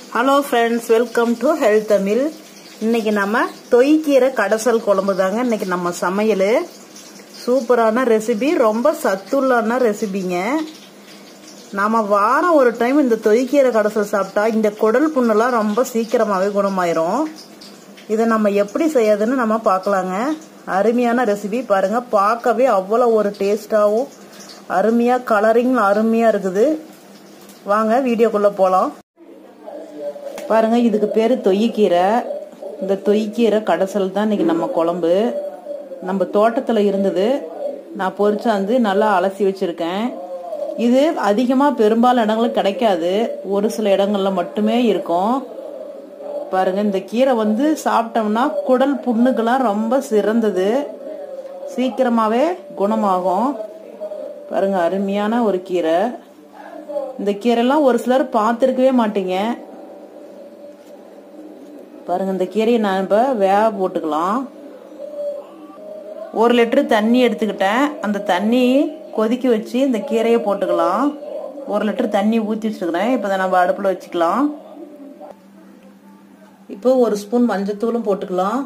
hello friends welcome to health Tamil இன்னைக்கு நம்ம தொய்க்கீரை கடைசல் குழம்பு தாங்க இன்னைக்கு நம்ம சமையல் சூப்பரான ரெசிபி ரொம்ப சத்துள்ளான ரெசிபிங்க நாம வாரம் ஒரு டைம் இந்த தொய்க்கீரை கடைசல் சாப்பிட்டா இந்த குடல் புண்ணெல்லாம் ரொம்ப சீக்கிரமாகவே குணமாயிரும் இதை நம்ம எப்படி செய்யறதுன்னு நம்ம பார்க்கலாங்க அருமையான ரெசிபி பாருங்க பார்க்கவே அவ்வளோ ஒரு டேஸ்டாகவும் அருமையாக கலரிங் அருமையாக இருக்குது வாங்க வீடியோக்குள்ளே போகலாம் பாருங்க இதுக்கு பேர் தொய்யக்கீரை இந்த தொய்க்கீரை கடைசல் தான் இன்னைக்கு நம்ம குழம்பு நம்ம தோட்டத்தில் இருந்தது நான் பொறிச்சாந்து நல்லா அலசி வச்சுருக்கேன் இது அதிகமாக பெரும்பாலும் இடங்களுக்கு கிடைக்காது ஒரு சில இடங்கள்ல மட்டுமே இருக்கும் பாருங்க இந்த கீரை வந்து சாப்பிட்டோம்னா குடல் புண்ணுக்கெல்லாம் ரொம்ப சிறந்தது சீக்கிரமாகவே குணமாகும் பாருங்க அருமையான ஒரு கீரை இந்த கீரைலாம் ஒரு சிலர் பார்த்துருக்கவே மாட்டீங்க பாருங்க இந்த கீரையை நான் இப்போ வேக போட்டுக்கலாம் ஒரு லிட்டரு தண்ணி எடுத்துக்கிட்டேன் அந்த தண்ணி கொதிக்க வச்சு இந்த கீரையை போட்டுக்கலாம் ஒரு லிட்டர் தண்ணி ஊற்றி வச்சுருக்கிறேன் இப்போ நம்ம அடுப்பில் வச்சுக்கலாம் இப்போ ஒரு ஸ்பூன் மஞ்சத்தூளும் போட்டுக்கலாம்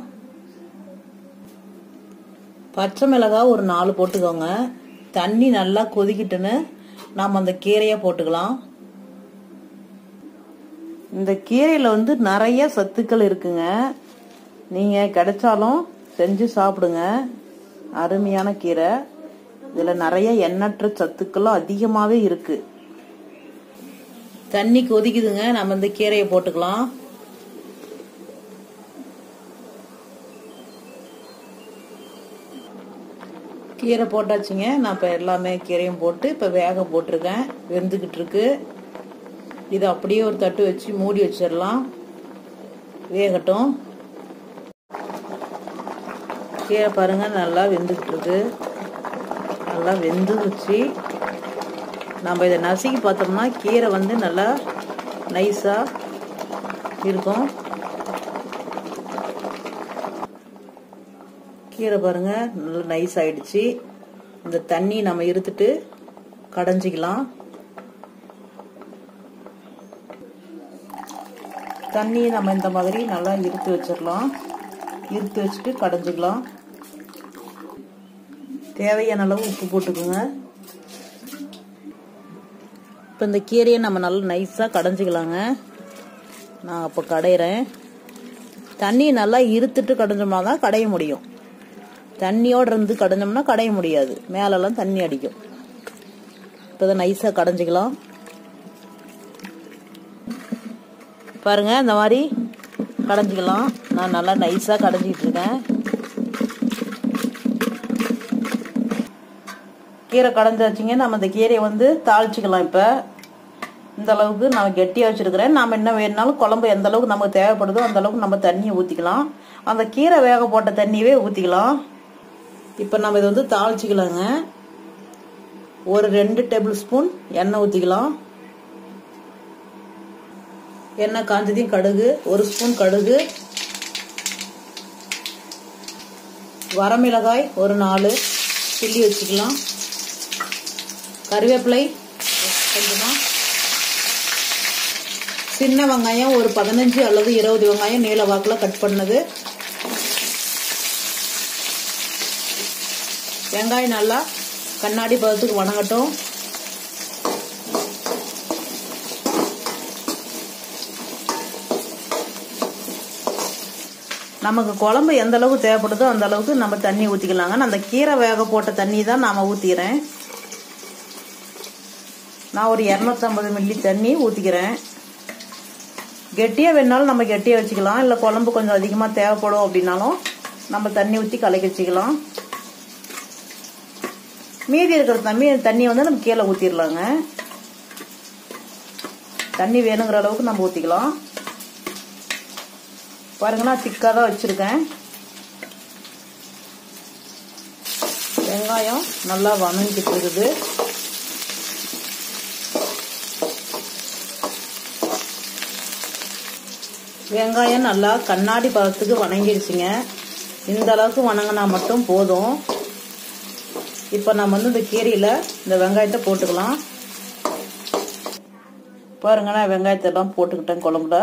பச்சை மிளகாய் ஒரு நாலு போட்டுக்கோங்க தண்ணி நல்லா கொதிக்கிட்டுன்னு நாம் அந்த கீரையை போட்டுக்கலாம் இந்த கீரையில் வந்து நிறைய சத்துக்கள் இருக்குங்க நீங்கள் கிடைச்சாலும் செஞ்சு சாப்பிடுங்க அருமையான கீரை இதில் நிறைய எண்ணற்ற சத்துக்களும் அதிகமாகவே இருக்கு தண்ணி கொதிக்குதுங்க நம்ம இந்த கீரையை போட்டுக்கலாம் கீரை போட்டாச்சுங்க நான் இப்போ எல்லாமே கீரையும் போட்டு இப்போ வேக போட்டிருக்கேன் வெந்துக்கிட்டு இருக்கு இதை அப்படியே ஒரு தட்டு வச்சு மூடி வச்சிடலாம் வேகட்டும் கீரை பாருங்க நல்லா வெந்துக்கிட்டு இருக்கு நல்லா வெந்து வச்சு நம்ம இதை நசுக்கி பார்த்தோம்னா கீரை வந்து நல்லா நைஸாக இருக்கும் கீரை பாருங்க நல்லா நைஸ் ஆயிடுச்சு இந்த தண்ணி நம்ம இருத்துட்டு கடைஞ்சிக்கலாம் தண்ணியை நம்ம இந்த மாதிரி நல்லா இருத்து வச்சிடலாம் இருத்து வச்சுட்டு கடைஞ்சிக்கலாம் தேவையான அளவு உப்பு போட்டுக்கோங்க இப்போ இந்த கீரையை நம்ம நல்லா நைஸாக கடைஞ்சிக்கலாங்க நான் அப்போ கடையிறேன் தண்ணியை நல்லா இருத்துட்டு கடைஞ்சோம்னா தான் கடைய முடியும் தண்ணியோடு இருந்து கடைஞ்சோம்னா கடைய முடியாது மேலெல்லாம் தண்ணி அடிக்கும் இப்போ இதை நைஸாக கடைஞ்சிக்கலாம் பாருங்க இந்த மாதிரி கடைஞ்சிக்கலாம் நான் நல்லா நைஸாக கடைஞ்சிக்கிட்டு இருக்கேன் கீரை கடைஞ்சாச்சுங்க நம்ம இந்த கீரையை வந்து தாளிச்சிக்கலாம் இப்போ இந்த அளவுக்கு நான் கெட்டியாக வச்சுருக்கிறேன் நாம் என்ன வேணுனாலும் குழம்பு எந்த அளவுக்கு நமக்கு தேவைப்படுதோ அந்த அளவுக்கு நம்ம தண்ணியை ஊற்றிக்கலாம் அந்த கீரை வேக போட்ட தண்ணியவே ஊற்றிக்கலாம் இப்போ நம்ம இதை வந்து தாளிச்சிக்கலாங்க ஒரு ரெண்டு டேபிள் ஸ்பூன் எண்ணெய் ஊற்றிக்கலாம் எண்ணெய் காஞ்சதையும் கடுகு ஒரு ஸ்பூன் கடுகு வரமிளகாய் ஒரு நாலு கிள்ளி வச்சுக்கலாம் கருவேப்பிலை கொஞ்சமா சின்ன வெங்காயம் ஒரு பதினஞ்சு அல்லது இருபது வெங்காயம் நீல வாக்கில் கட் பண்ணது வெங்காயம் நல்லா கண்ணாடி பதத்துக்கு வணங்கட்டும் நமக்கு குழம்பு எந்த அளவுக்கு தேவைப்படுதோ அந்த அளவுக்கு நம்ம தண்ணி ஊற்றிக்கலாங்க நான் அந்த கீரை வேக போட்ட தண்ணி தான் நாம் ஊற்றிக்கிறேன் நான் ஒரு இரநூத்தம்பது மில்லி தண்ணி ஊற்றிக்கிறேன் கெட்டியாக வேணாலும் நம்ம கெட்டியாக வச்சுக்கலாம் இல்லை குழம்பு கொஞ்சம் அதிகமாக தேவைப்படும் அப்படின்னாலும் நம்ம தண்ணி ஊற்றி கலக்கி வச்சுக்கலாம் மீதி இருக்கிற தண்ணி தண்ணி வந்து நம்ம கீழே ஊற்றிடலாங்க தண்ணி வேணுங்கிற அளவுக்கு நம்ம ஊற்றிக்கலாம் பாருங்க நான் திக்காக தான் வச்சுருக்கேன் வெங்காயம் நல்லா வணங்கிட்டு இருக்குது வெங்காயம் நல்லா கண்ணாடி பழத்துக்கு வணங்கிடுச்சுங்க இந்த அளவுக்கு வணங்கினா மட்டும் போதும் இப்போ நம்ம வந்து இந்த கீரையில் இந்த வெங்காயத்தை போட்டுக்கலாம் பாருங்க நான் வெங்காயத்தை எல்லாம் போட்டுக்கிட்டேன் குழம்புல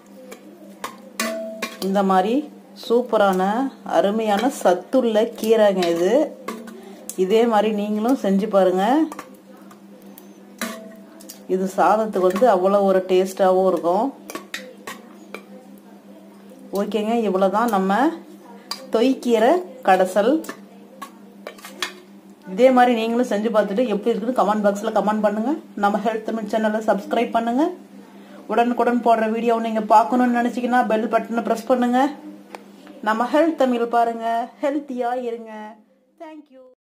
இந்த மாதிரி சூப்பரான அருமையான சத்துள்ள கீரைங்க இது இதே மாதிரி நீங்களும் செஞ்சு பாருங்க இது சாதத்துக்கு வந்து அவ்வளோ ஒரு டேஸ்டாகவும் இருக்கும் ஓகேங்க இவ்வளோதான் நம்ம தொய்க்கீரை கடைசல் இதே மாதிரி நீங்களும் செஞ்சு பார்த்துட்டு எப்படி இருக்குன்னு கமெண்ட் பாக்ஸில் கமெண்ட் பண்ணுங்க நம்ம ஹெல்த் தமிழ் சேனலை சப்ஸ்கிரைப் பண்ணுங்க உடனுக்குடன் போடுற வீடியோ நீங்க பார்க்கணும்னு நினைச்சீங்கன்னா பெல் பட்டனை ப்ரெஸ் பண்ணுங்க நம்ம ஹெல்த் தமிழ் பாருங்க ஹெல்த்தியா இருங்க தேங்க்யூ